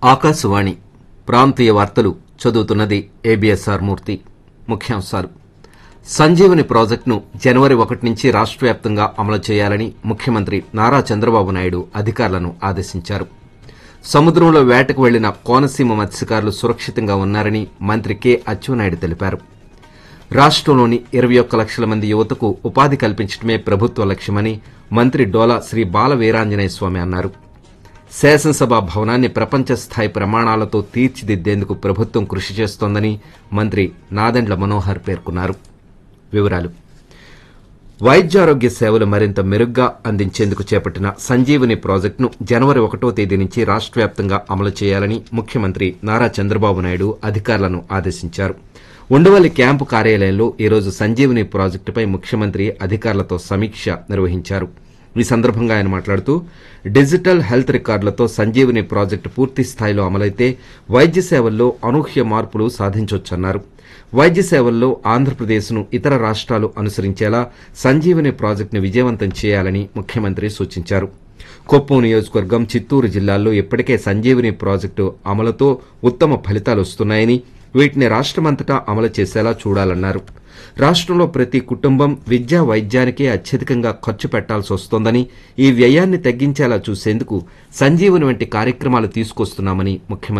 ఆకాశవాణి ప్రాంతీయ వార్తలు చదువుతున్నది ఏబిఎస్ఆర్ మూర్తి ముఖ్యాంశాలు సంజీవని ప్రాజెక్టును జనవరి ఒకటి నుంచి రాష్ట్ర వ్యాప్తంగా అమలు చేయాలని ముఖ్యమంత్రి నారా చంద్రబాబు నాయుడు అధికారులను ఆదేశించారు సముద్రంలో వేటకు వెళ్లిన కోనసీమ మత్స్యకారులు సురక్షితంగా ఉన్నారని మంత్రి కె అచ్చెన్నాయుడు తెలిపారు రాష్ట్రంలోని ఇరవై ఒక్క లక్షల మంది యువతకు ఉపాధి కల్పించడమే ప్రభుత్వ లక్ష్యమని మంత్రి డోలా శ్రీ బాల వీరాంజనేయ స్వామి అన్నారు శాసనసభ భవనాన్ని ప్రపంచ స్థాయి ప్రమాణాలతో తీర్చిదిద్దేందుకు ప్రభుత్వం కృషి చేస్తోందని మంత్రి నాదెండ్ల మనోహర్ పేర్కొన్నారు వివరాలు వైద్యారోగ్య సేవలు మరింత మెరుగ్గా అందించేందుకు చేపట్టిన సంజీవని ప్రాజెక్టును జనవరి ఒకటో తేదీ నుంచి రాష్ట్ర వ్యాప్తంగా అమలు చేయాలని ముఖ్యమంత్రి నారా చంద్రబాబు నాయుడు అధికారులను ఆదేశించారు ఉండవల్లి క్యాంపు కార్యాలయంలో ఈరోజు సంజీవని ప్రాజెక్టుపై ముఖ్యమంత్రి అధికారులతో సమీక్ష నిర్వహించారు ఈ సందర్భంగా ఆయన మాట్లాడుతూ డిజిటల్ హెల్త్ రికార్డులతో సంజీవని ప్రాజెక్టు పూర్తి స్థాయిలో అమలైతే వైద్య సేవల్లో అనూహ్య మార్పులు సాధించవచ్చన్నారు వైద్య సేవల్లో ఆంధ్రప్రదేశ్ను ఇతర రాష్ట్రాలు అనుసరించేలా సంజీవని ప్రాజెక్టును విజయవంతం చేయాలని ముఖ్యమంత్రి సూచించారు కొప్పం నియోజకవర్గం చిత్తూరు జిల్లాల్లో ఇప్పటికే సంజీవని ప్రాజెక్టు అమలుతో ఉత్తమ ఫలితాలు వస్తున్నాయని వీటిని రాష్టమంతటా అమలు చేసేలా చూడాలన్నారు రాష్ట్రంలో ప్రతి కుటుంబం విద్యా వైద్యానికే అత్యధికంగా ఖర్చు పెట్టాల్సి వస్తోందని ఈ వ్యయాన్ని తగ్గించేలా చూసేందుకు సంజీవని వంటి కార్యక్రమాలు తీసుకొస్తున్నామని ముఖ్యమంత్రి